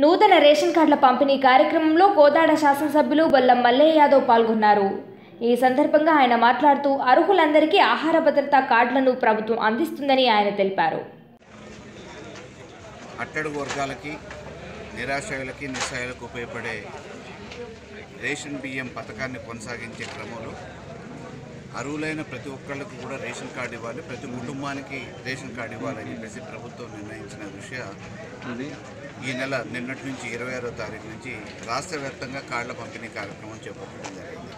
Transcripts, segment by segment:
నూతన రేషన్ కార్డుల పంపిణీ కార్యక్రమంలో కోదాడ శాసనసభ్యులు బొల్లం మల్లయ్య యాదవ్ పాల్గొన్నారు ఈ సందర్భంగా ఆయన మాట్లాడుతూ అర్హులందరికీ ఆహార భద్రతా కార్డులను ప్రభుత్వం అందిస్తుందని ఆయన తెలిపారు అట్టడుగు వర్గాలకి నిరాశ్రయులకి నిస్సహాయులకు ఉపయోగపడే రేషన్ బియ్యం పథకాన్ని కొనసాగించే క్రమంలో అర్హులైన ప్రతి ఒక్కళ్ళకు కూడా రేషన్ కార్డు ఇవ్వాలి ప్రతి కుటుంబానికి రేషన్ కార్డు ఇవ్వాలని చెప్పేసి ప్రభుత్వం నిర్ణయించిన దృష్ట్యా ఈ నెల నిన్నటి నుంచి ఇరవై ఆరో తారీఖు నుంచి రాష్ట్ర వ్యాప్తంగా కార్డుల పంపిణీ కార్యక్రమం చేపట్టడం జరిగింది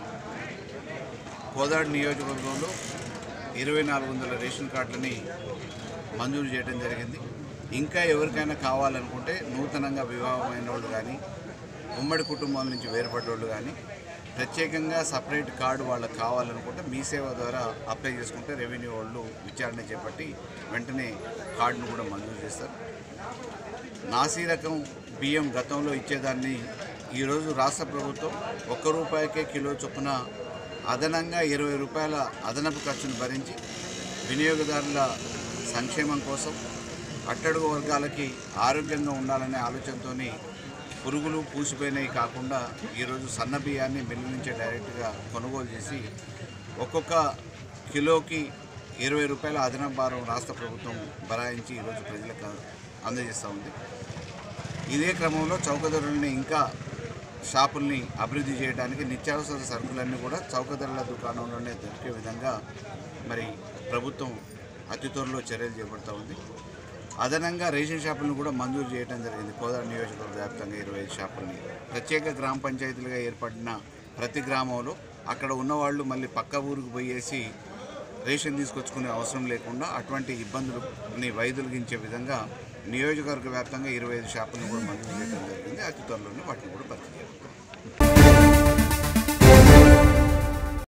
కోదాడు నియోజకవర్గంలో ఇరవై నాలుగు వందల రేషన్ కార్డులని మంజూరు చేయడం జరిగింది ఇంకా ఎవరికైనా కావాలనుకుంటే నూతనంగా వివాహమైన వాళ్ళు కానీ ఉమ్మడి కుటుంబాల నుంచి వేరుపడ్డ వాళ్ళు కానీ ప్రత్యేకంగా సపరేట్ కార్డు వాళ్ళకి కావాలనుకుంటే మీ సేవ ద్వారా అప్లై చేసుకుంటే రెవెన్యూ వాళ్ళు విచారణ చేపట్టి వెంటనే కార్డును కూడా మంజూరు చేస్తారు నాసీ రకం బియ్యం గతంలో ఇచ్చేదాన్ని ఈరోజు రాష్ట్ర ప్రభుత్వం ఒక్క రూపాయికే కిలో చొప్పున అదనంగా ఇరవై రూపాయల అదనపు ఖర్చును భరించి వినియోగదారుల సంక్షేమం కోసం అట్టడుగు వర్గాలకి ఆరోగ్యంగా ఉండాలనే ఆలోచనతో పురుగులు పూసిపోయినవి కాకుండా ఈరోజు సన్న బియ్యాన్ని మిల్లు నుంచే డైరెక్ట్గా కొనుగోలు చేసి ఒక్కొక్క కిలోకి ఇరవై రూపాయల అదనపు భారం రాష్ట్ర ప్రభుత్వం బరాయించి ఈరోజు ప్రజలకు అందజేస్తూ ఉంది ఇదే క్రమంలో చౌకధరల్ని ఇంకా షాపుల్ని అభివృద్ధి చేయడానికి నిత్యావసర సరుకులన్నీ కూడా చౌకధరల దుకాణంలోనే దొరికే విధంగా మరి ప్రభుత్వం అతి త్వరలో చర్యలు చేపడుతూ ఉంది అదనంగా రేషన్ షాపులను కూడా మంజూరు చేయడం జరిగింది కోదాడ నియోజకవర్గ వ్యాప్తంగా ఇరవై ఐదు షాపుల్ని ప్రత్యేక గ్రామ పంచాయతీలుగా ఏర్పడిన ప్రతి గ్రామంలో అక్కడ ఉన్నవాళ్ళు మళ్ళీ పక్క ఊరికి పోయేసి రేషన్ తీసుకొచ్చుకునే అవసరం లేకుండా అటువంటి ఇబ్బందులని వైదొలిగించే విధంగా నియోజకవర్గ వ్యాప్తంగా ఇరవై ఐదు షాపులను కూడా మంజూరు చేయడం జరిగింది అతి త్వరలోనే వాటిని కూడా భర్తీ చేయాలి